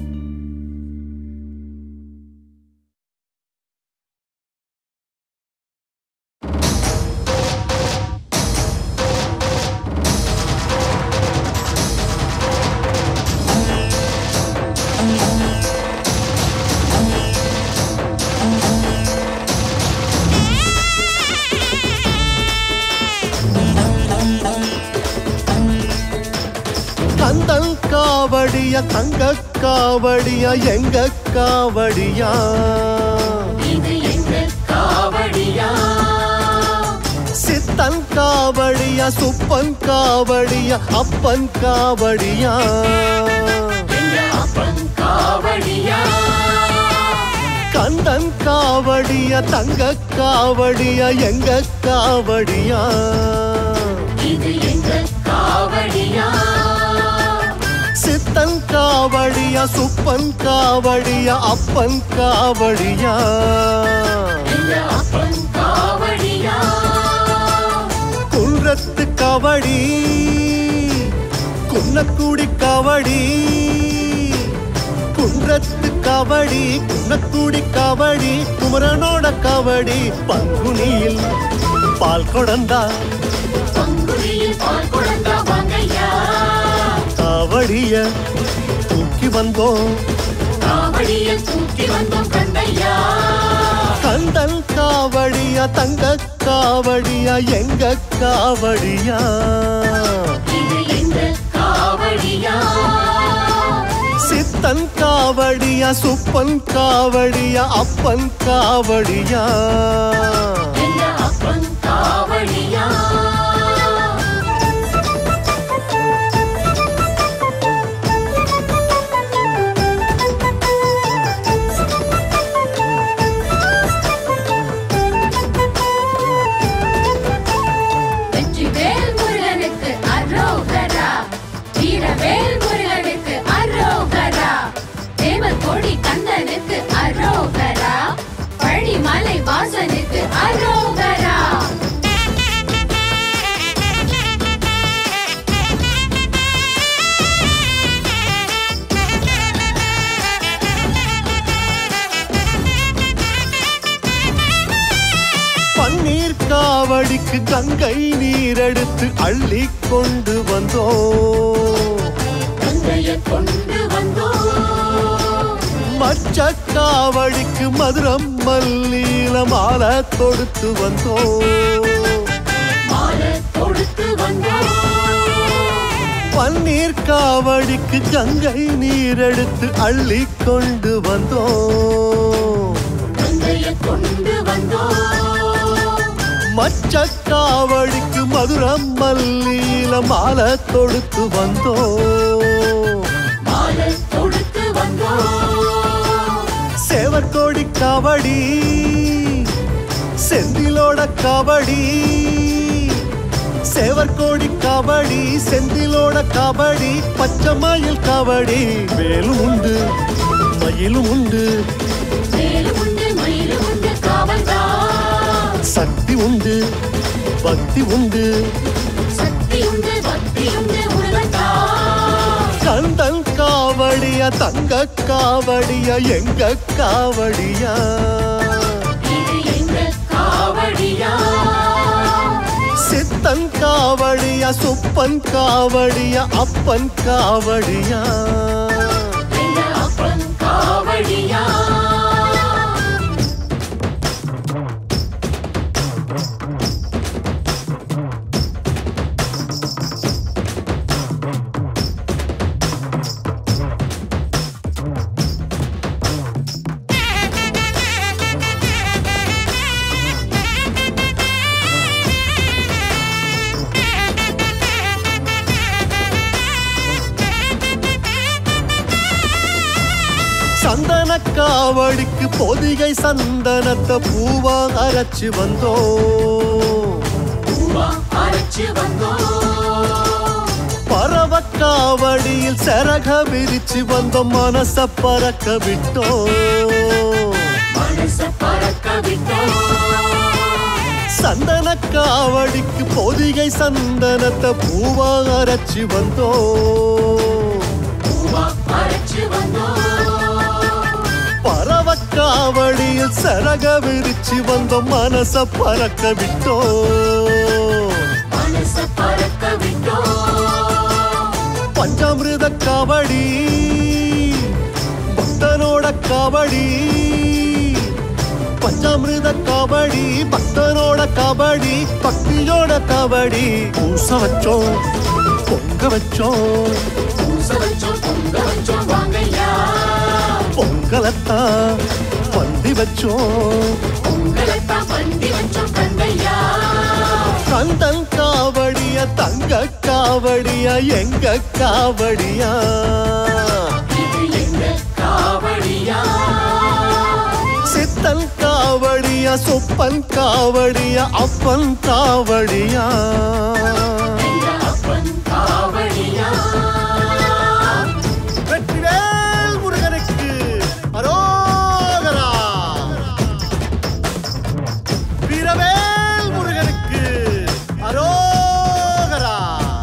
S1: கந்தல் காவடியா தங்க காவடியா எங்க காவடியா
S3: இது எங்க காவடியா
S1: சித்தன் காவடியா சுப்பன் காவடியா அப்பன் காவடியா
S3: எங்க அப்பன் காவடியா
S1: கந்தன் காவடியா தங்க காவடியா எங்க காவடியா
S3: இது எங்க காவடியா
S1: சித்தன் காவடியா சுப்பன் காவடியா அப்பன் காவடியா
S3: எங்க அப்பன் காவடியா
S1: குன்றத்து கவடி குன்னக்குடி கவடி குன்றத்து கவடி குன்னக்குடி கவடி குமரனோட கவடி பங்குனியில் பால் கொடந்தா
S3: பங்குடியில் பால் குழந்தா வாங்கையா
S1: காவடிய தூக்கி வந்தோம்
S3: காவடிய தூக்கி வந்தோம் கண்டையா
S1: கந்தன் காவடியா தங்க காவடியா எங்க காவடியா
S3: இது எங்க காவடியா
S1: சித்தன் காவடியா சுப்பன் காவடியா அப்பன் காவடியா
S3: எங்க அப்பன் காவடியா வெற்றி வேல் முருகனுக்கு அரோகரா வீரவேல் முருகனுக்கு அரோகரா தேவர் கொடி கந்தனுக்கு அரோகரா பழனிமலை வாசனுக்கு அரோகரா
S1: பன்னீர் காவடிக்கு கங்கை நீரெடுத்து அள்ளி கொண்டு வந்தோம்
S3: கங்கைய கொண்டு வந்தோம்
S1: மச்ச காவடிக்கு மதுரம் மல்லீல மாலை தொடுத்து வந்தோம்
S3: மாலை கொடுத்து வந்தோம்
S1: பன்னீர் காவடிக்கு கங்கை நீரெடுத்து அள்ளி கொண்டு வந்தோம்
S3: கங்கைய கொண்டு வந்தோம்
S1: மச்ச காவடிக்கு மதுரம் மல்லீல மாலை தொடுத்து வந்தோம்
S3: மாலை கொடுத்து வந்தோம்
S1: சேவற்கோடி காவடி செந்திலோட காவடி சேவற்கோடி காவடி செந்திலோட காவடி பச்சை மயில் காவடி வேலும் உண்டு மயிலும் உண்டு
S3: வேலு உண்டு மயிலு உண்டு காவல்தான்
S1: சக்தி உண்டு பக்தி உண்டு
S3: சக்தி உண்டு பக்தி உண்டு முருகத்தா
S1: கந்தன் காவடியா தங்க காவடியா எங்க காவடியா
S3: இது எங்க காவடியா
S1: காவடியா சுப்பன் காவடியா அப்பன் காவடியா
S3: எங்க அப்பன் காவடியா
S1: சந்தன காவடிக்கு பொதிகை சந்தனத்தை பூவா அரைச்சு வந்தோம்
S3: பூவா அரைச்சு வந்தோம்
S1: பறவ காவடியில் சரக விரிச்சு வந்தோம் மனச பறக்க விட்டோம்
S3: மனச பறக்க விட்டோம்
S1: சந்தன காவடிக்கு பொதிகை சந்தனத்தை பூவா அரைச்சு வந்தோம்
S3: பூவா அரைச்சு வந்தோம்
S1: பறவ காவடியில் சரக விரிச்சு வந்தோம் மனச பறக்க விட்டோம்
S3: மனச பறக்க விட்டோம்
S1: பஞ்சாமிருத காவடி பக்தனோட காவடி பஞ்சாமிருத காவடி பக்தனோட காவடி பக்தியோட காவடி பூச வச்சோம் பொங்க வச்சோம்
S3: பூச வச்சோம் பொங்க வச்சோம் வாங்கய்யா
S1: பொங்கலத்தான் பந்தி வச்சோம்
S3: பொங்கலைத்தான் பந்தி வச்சோம் கந்தையா
S1: கந்தன் காவடிய தங்க காவடிய எங்க காவடியா
S3: இது எங்க காவடியா
S1: சித்தன் காவடிய சுப்பன் காவடிய அப்பன் காவடியா
S3: எங்க அப்பன் காவடியா
S1: வெற்றிவேல் முருகனுக்கு அரோகரா வீரவேல் முருகனுக்கு அரோகரா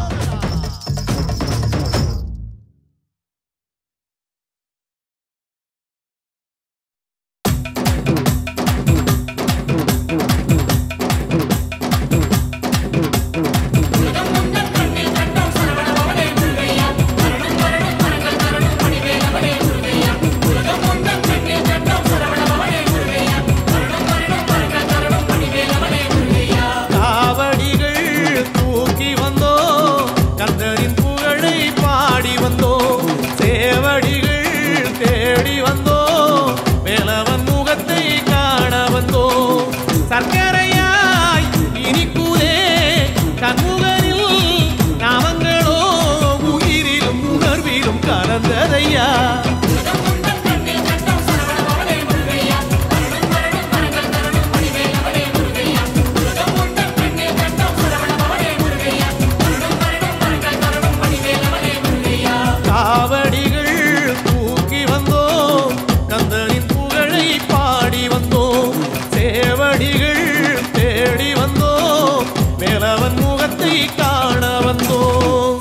S2: காவடிகள் தூக்கி வந்தோ கந்தரின் புகழை பாடி வந்தோ சேவடிகள் தேடி வந்தோ வேலவன் முகத்தை காண வந்தோ சர்க்கரையாய் இனிக்குதே கண்முகனில் நாமங்களோ உயிரிலும் உணர்விலும் கலந்ததையா காவடிகள் தூக்கி வந்தோம் கந்தனின் புகழை பாடி வந்தோம் சேவடிகள் தேடி வந்தோம் மேலவன் முகத்தை காண வந்தோம்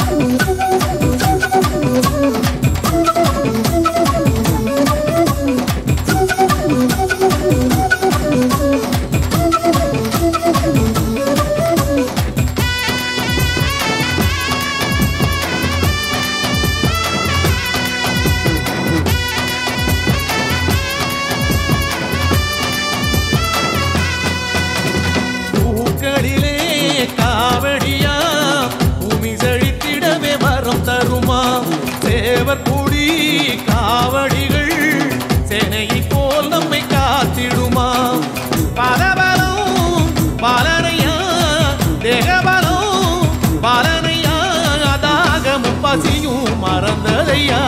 S2: பூக்களிலே காவடியா பூமி செழித்திடவே வரம் தருமா சேவர் கூடி காவடிகள் சேனையை போல் நம்மை காத்திடுமா பலபலம் பாலனையா தேகபலம் பாலனையா அதாகமும் பசியும் மறந்ததையா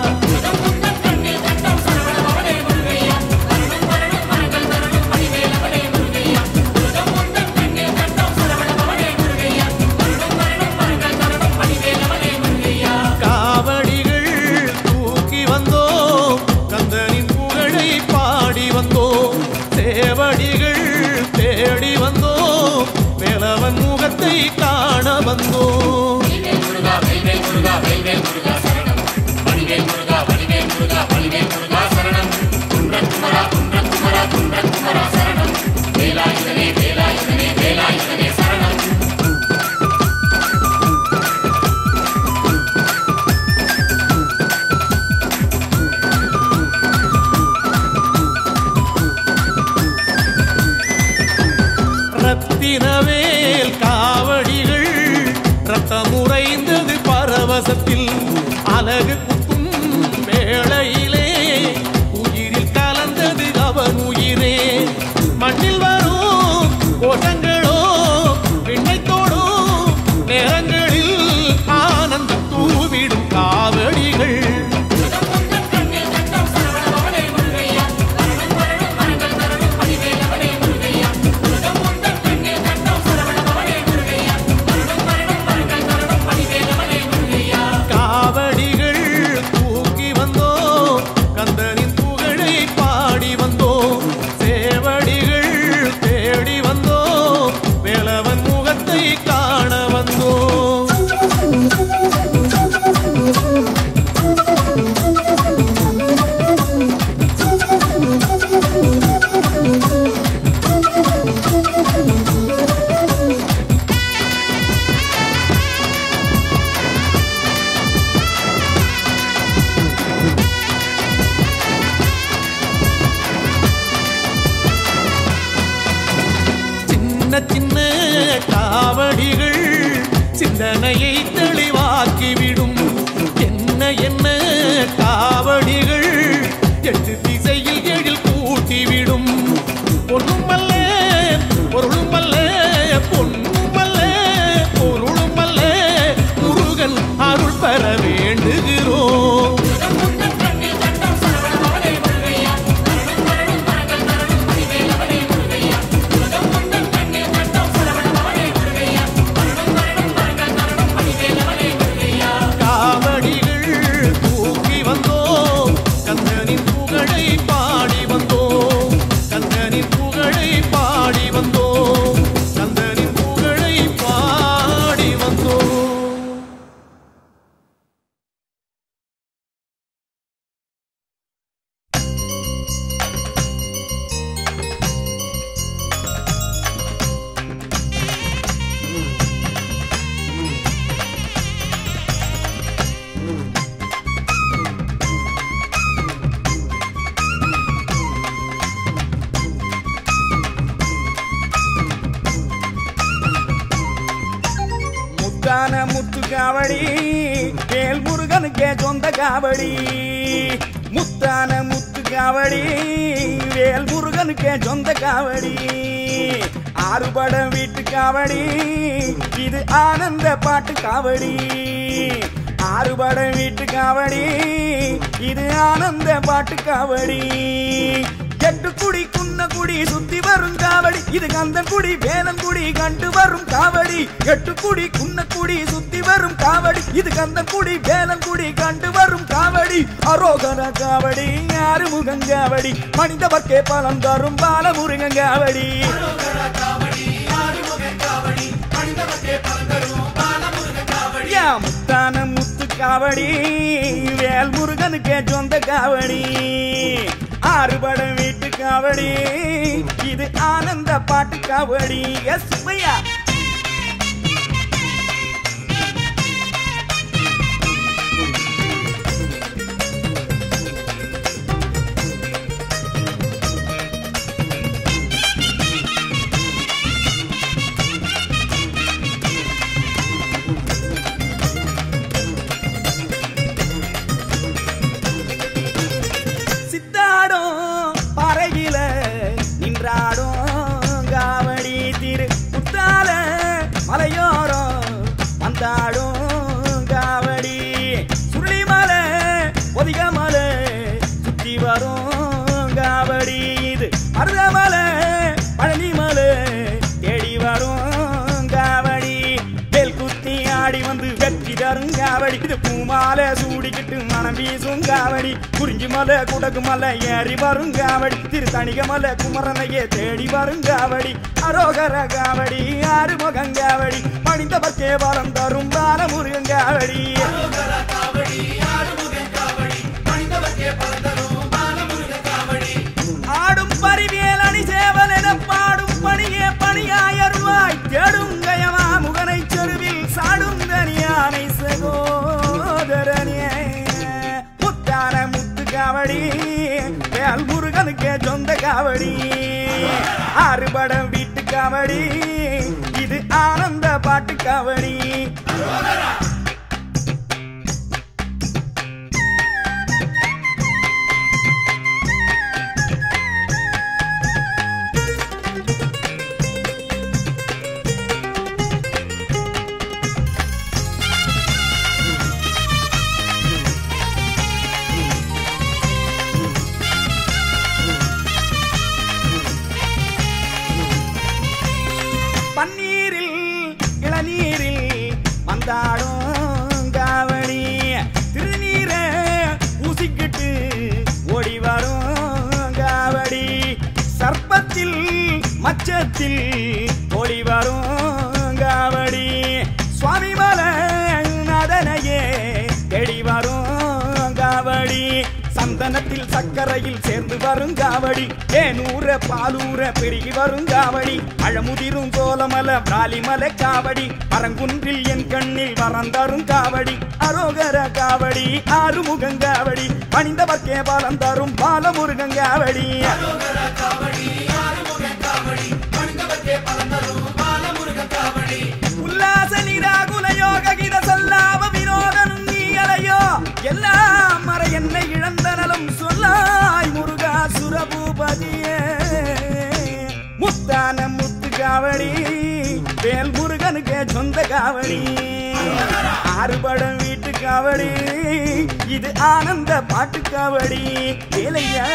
S2: காவடிகள் தூக்கி வந்தோம் கந்தனின் புகழை பாடி வந்தோம் சேவடிகள் தேடி வந்தோம் வேலவன் முகத்தை காண வந்தோம் ரத்தினவேல் காவடிகள் ரத்தம் உறைந்தது பரவசத்தில் அழகு குத்தும் வேளையிலே உயிரில் கலந்தது அவன் உயிரே மண்ணில் வரும் கோஷங்களோ விண்ணை தோடும் நேரங்களில் ஆனந்தம் தூவிடும் காவடிகள் காவடிகள் தூக்கி வந்தோம் கந்தனின் புகழை பாடி வந்தோம் சேவடிகள் தேடி வந்தோம் வேலவன் முகத்தை காண வந்தோம் சின்ன சின்ன காவடிகள் சிந்தனையை தெளிவாக்கிவிடும் என்ன என்ன காவடிகள் எட்டு திசையில் எழில் கூட்டிவிடும் பொன்னும் அல்ல பொருளும் அல்ல பொன்னும் அல்ல பொருளும் அல்ல முருகன் அருள் பெற வேண்டுகிறோம் காவடிகள் தூக்கி வந்தோம் கந்தனின் புகழை பாடி வந்தோம் கந்தனின் புகழை பாடி வந்தோம் கந்தனின் புகழை பாடி வந்தோம்
S5: முத்தான முத்து காவடி வேல் முருகனுக்கே சொந்த காவடி முத்தான முத்து காவடி வேல் முருகனுக்கே சொந்த காவடி ஆறுபடம் வீட்டு காவடி இது ஆனந்த பாட்டு காவடி ஆறுபடம் வீட்டு காவடி இது ஆனந்த பாட்டு காவடி எட்டு குடி குன்ன குடி சுத்தி வரும் காவடி இது கந்தன் குடி வேலன் குடி கண்டு வரும் காவடி எட்டு குடி குன்ன குடி சுத்தி வரும் காவடி இது கந்தன் குடி வேலன் குடி கண்டு வரும் காவடி அரோகர காவடி ஆறுமுகங் காவடி மனிதவர்க்கே பலம் தரும் பாலமுருகன் காவடி யா முத்தான முத்து காவடி வேல் முருகனுக்கே சொந்த காவடி ஆறுபடம் வீட்டு காவடி இது ஆனந்த பாட்டு காவடி எஸ் பையா சித்தாடும் பறையில நின்றாடும் காவடி திரு புத்தால மலையோரம் வந்தாடும் காவடி சுருளிமலை ஒதிகமலை சுத்தி வரும் காவடி இது மருதமலை பழனிமலை தேடி வரும் காவடி வேல் குத்தி ஆடி வந்து வெற்றி தரும் காவடி இது பூமாலை சூடிக்கிட்டு மனம் வீசும் காவடி குறிஞ்சி மலை குடகு மலை ஏறி வரும் காவடி திருத்தணிக மலை குமரனையே தேடி வரும் காவடி அரோகர காவடி ஆறுமுகங் காவடி மணிந்தவர்க்கே வரம் தரும் பாலமுருகன் காவடி ஆடும் பரிவியல் அணி சேவல் என பாடும் பணியே பணியாயருவாய் தேடும் கயமா முகனை செருவில் சாடும் தனியானை சகோதரனே முத்தான முத்து காவடி வேல் முருகனுக்கே சொந்த காவடி ஆறு ஆறுபடம் வீட்டு காவடி இது ஆனந்த பாட்டு காவடி பன்னீரில் இளநீரில் வந்தாடும் காவடி திருநீரை பூசிக்கிட்டு ஓடி வரும் காவடி சர்ப்பத்தில் மச்சத்தில் ஓடி வரும் காவடி சுவாமி மலை நதனையே தேடி வரும் காவடி சந்தனத்தில் சக்கரையில் சேர்ந்து வரும் காவடி தேனூர பாலூர பெருகி வரும் காவடி அழமுதிரும் சோலமல பிராலிமலை காவடி பரங்குன்றில் என் கண்ணில் வரந்தரும் காவடி அரோகர காவடி ஆறுமுகங்காவடி பணிந்தவர்க்கே பலம் தரும் பாலமுருகங்காவடி உல்லாச நிராகுல யோக கிர சொல்லாவ வினோதனும் நீ அலையோ எல்லாம் மற என்னை இழந்த நலம் சொல்லாய் முருகா சுரபூபதியே முத்தான முத்து காவடி வேல் முருகனுக்கு சொந்த காவடி ஆறுபடம் வீட்டு காவடி இது ஆனந்த பாட்டு காவடி வேலையா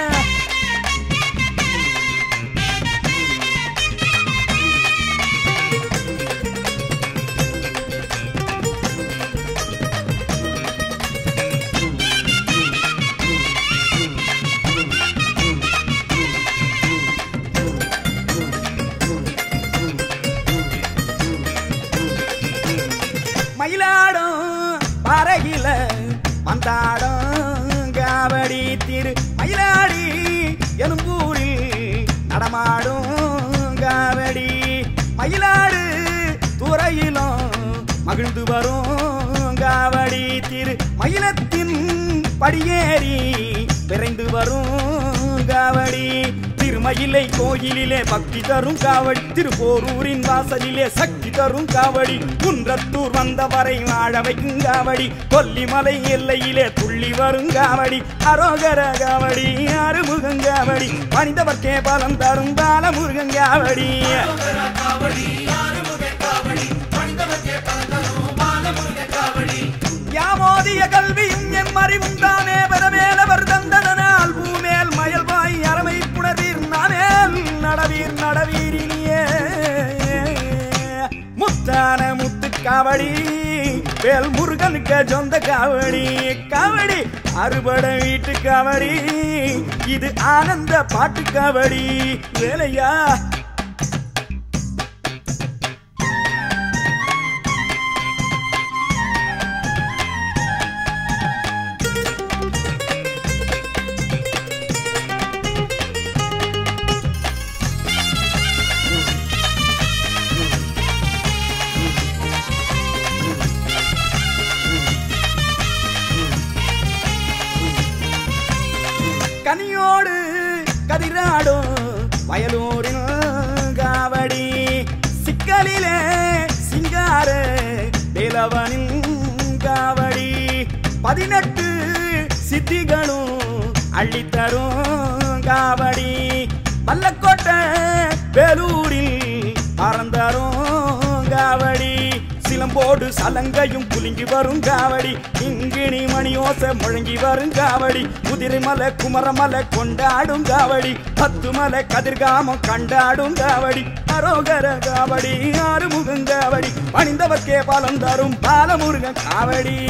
S5: மயிலாடும் பறகில வந்தாடும் காவடி திரு மயிலாடி எலும்பூரில் நடமாடும் காவடி மயிலாடு துறையிலும் மகிழ்ந்து வரும் காவடி திரு மயிலத்தின் படியேறி விரைந்து வரும் காவடி திருமயிலை கோயிலிலே பக்தி தரும் காவடி திருப்போரூரின் வாசலிலே சக்தி தரும் காவடி குன்றத்தூர் வந்தவரை வாழ வைக்கும் காவடி கொல்லிமலை எல்லையிலே துள்ளி வரும் காவடி அரோகர காவடி அறுமுகங்காவடி பணிந்தவர்க்கே பலம் தரும் பாலமுருகங்காவடி யாமோதிய கல்வியும் என் அறிவும் தானே பெறவேலவர் தந்ததனால் பூமேல் மயல்வாய் அறமை புணர்வீர் நானேல் நடவீர் நடவீரினியே முத்தான முத்து காவடி வேல் முருகனுக்கு சொந்த காவடி காவடி அறுபட வீட்டு காவடி இது ஆனந்த பாட்டு காவடி வேலையா கனியோடு கதிராடும் வயலூரின் காவடி சிக்கலிலே சிங்கார வேலவனின் காவடி பதினெட்டு சித்திகளும் அள்ளித்தரும் காவடி பல்லக்கோட்டை வேலூரில் பறந்தரும் காவடி சிலம்போடு சலங்கையும் குலுங்கி வரும் காவடி இங்கிணி மணி ஓசை முழங்கி வரும் காவடி குதிரை மலை குமரமலை கொண்டாடும் காவடி பத்து மலை கதிர்காமம் கண்டாடும் காவடி அரோகர காவடி ஆறுமுகம் காவடி பணிந்தவர்க்கே பாலம் தரும் பாலமுருகன் காவடி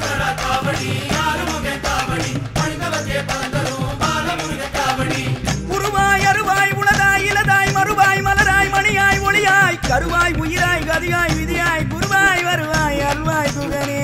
S5: உருவாய் அருவாய் உளதாய் இலதாய் மறுவாய் மலராய் மணியாய் ஒளியாய் கருவாய் உயிராய் கதியாய் விதியாய் குருவாய் வருவாய் அல்வாய் குகனே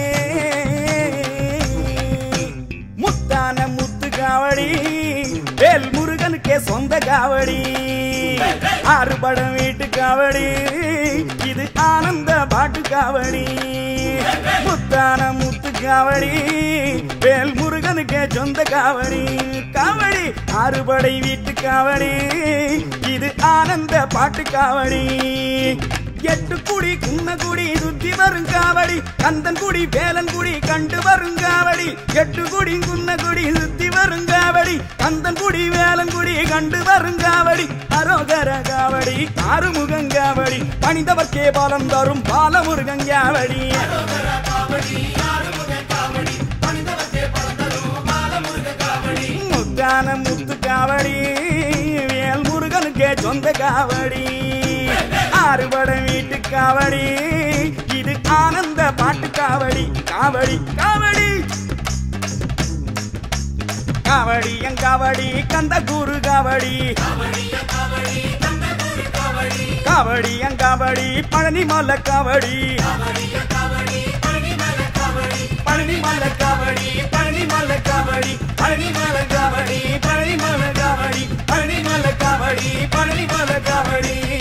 S5: முத்தான முத்து காவடி வேல் முருகனுக்கே சொந்த காவடி ஆறுபடம் வீட்டு காவடி இது ஆனந்த பாட்டு காவடி முத்தான முத்து காவடி வேல் முருகனுக்கே சொந்த காவடி காவடி ஆறுபடை வீட்டு காவடி இது ஆனந்த பாட்டு காவடி எட்டு குடி குன்ன குடி சுத்தி வரும் காவடி கந்தன் குடி வேலன் குடி கண்டு வரும் காவடி எட்டு குடி குன்ன குடி சுத்தி வரும் காவடி கந்தன் குடி வேலன் குடி கண்டு வரும் காவடி அரோகர காவடி ஆறுமுகங் காவடி பணிந்தவர்க்கே பாலம் தரும் பாலமுருகன் காவடி முத்தான முத்து காவடி வேல் முருகனுக்கே சொந்த காவடி ஆறுபட வீட்டு காவடி இது ஆனந்த பாட்டு காவடி காவடி காவடி காவடி எங்காவடி கந்த குரு காவடி காவடி எங்காவடி பழனி மலை காவடி பழனி மலை காவடி பழனி மலை காவடி பழனி மலை காவடி பழனி மலை காவடி பழனி மலை காவடி பழனி மலை காவடி